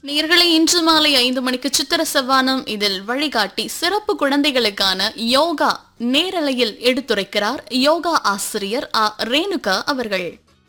நேர்களை இன்று மாலை ஐந்து மணிக்கு சித்திர செவ்வானம் இதில் வழிகாட்டி சிறப்பு குழந்தைகளுக்கான யோகா நேரலையில் எடுத்துரைக்கிறார் யோகா ஆசிரியர் ஆ ரேணுகா அவர்கள்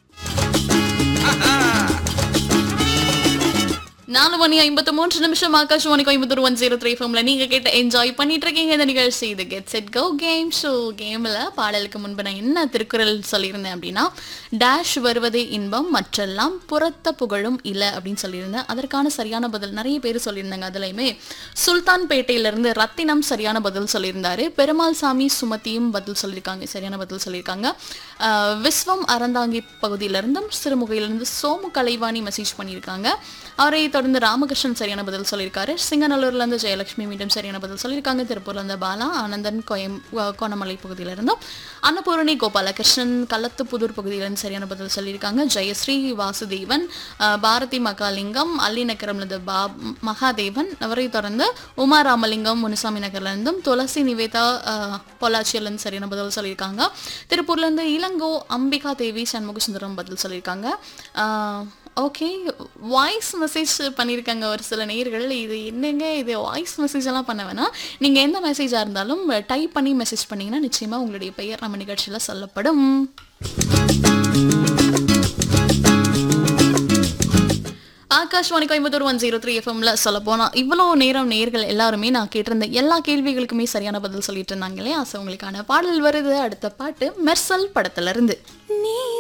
நாலு மணி ஐம்பத்து மூன்று நிமிஷம் Akashvani Coimbatore one zero three ஃபோம்ல நீங்க கேட்ட என்ஜாய் பண்ணிட்டு இருக்கீங்க இந்த நிகழ்ச்சி இது get set go game show கேம்ல பாடலுக்கு முன்பு நான் என்ன திருக்குறள் சொல்லியிருந்தேன் அப்படின்னா டேஷ் வருவதே இன்பம் மற்றெல்லாம் புறத்த புகழும் இல்லை அப்படின்னு சொல்லியிருந்தேன் அதற்கான சரியான பதில் நிறைய பேர் சொல்லியிருந்தாங்க அதுலயுமே சுல்தான் பேட்டையிலிருந்து ரத்தினம் சரியான பதில் சொல்லியிருந்தாரு பெருமாள் சாமி சுமதியும் பதில் சொல்லியிருக்காங்க சரியான பதில் சொல்லியிருக்காங்க ஆஹ் விஸ்வம் அறந்தாங்கி பகுதியிலிருந்தும் சிறுமுகையிலிருந்து சோமு கலைவாணி மெசேஜ் பண்ணியிருக்காங்க அவரை தொடர்ந்து ராமகிருஷ்ணன் சரியான பதில் சொல்லியிருக்காரு சிங்கநல்லூர்ல இருந்து ஜெயலட்சுமி மீண்டும் சரியான பதில் சொல்லியிருக்காங்க திருப்பூர்ல இருந்து பாலா ஆனந்தன் கோயம் அஹ் கோணமலை பகுதியிலிருந்தும் அன்னபூரணி கோபாலகிருஷ்ணன் கள்ளத்துப்புதூர் பகுதியிலிருந்து சரியான பதில் சொல்லியிருக்காங்க ஜெயஸ்ரீ வாசுதேவன் அஹ் பாரதி மகாலிங்கம் அல்லிநகரம்ல இருந்து பா மகாதேவன் அவரை தொடர்ந்து உமா ராமலிங்கம் முனுசாமி நகர்ல இருந்தும் துளசி நிவேதா அஹ், பொள்ளாச்சியில இருந்து சரியான பதில் சொல்லியிருக்காங்க திருப்பூர்ல இருந்து இளங்கோ அம்பிகா தேவி சண்முக சுந்தரம் பதில் சொல்லியிருக்காங்க அஹ், ஓகே வாய்ஸ் மெசேஜ் பண்ணியிருக்காங்க ஒரு சில நேயர்கள் இது என்னங்க இது வாய்ஸ் மெசேஜ் எல்லாம் பண்ண வேணாம் நீங்கள் எந்த மெசேஜாக இருந்தாலும் டைப் பண்ணி மெசேஜ் பண்ணீங்கன்னா நிச்சயமாக உங்களுடைய பெயர் நம்ம நிகழ்ச்சியில் சொல்லப்படும் Akashvani Coimbatore one zero three எஃப்எம்ல சொல்ல போனா இவ்வளோ நேரம் நேர்கள் எல்லாருமே நான் கேட்டிருந்த எல்லா கேள்விகளுக்குமே சரியான பதில் சொல்லிட்டு இருந்தாங்க இல்லையா ஸோ உங்களுக்கான பாடல் வருது அடுத்த பாட்டு மெர்சல் படத்துல இருந்து நீ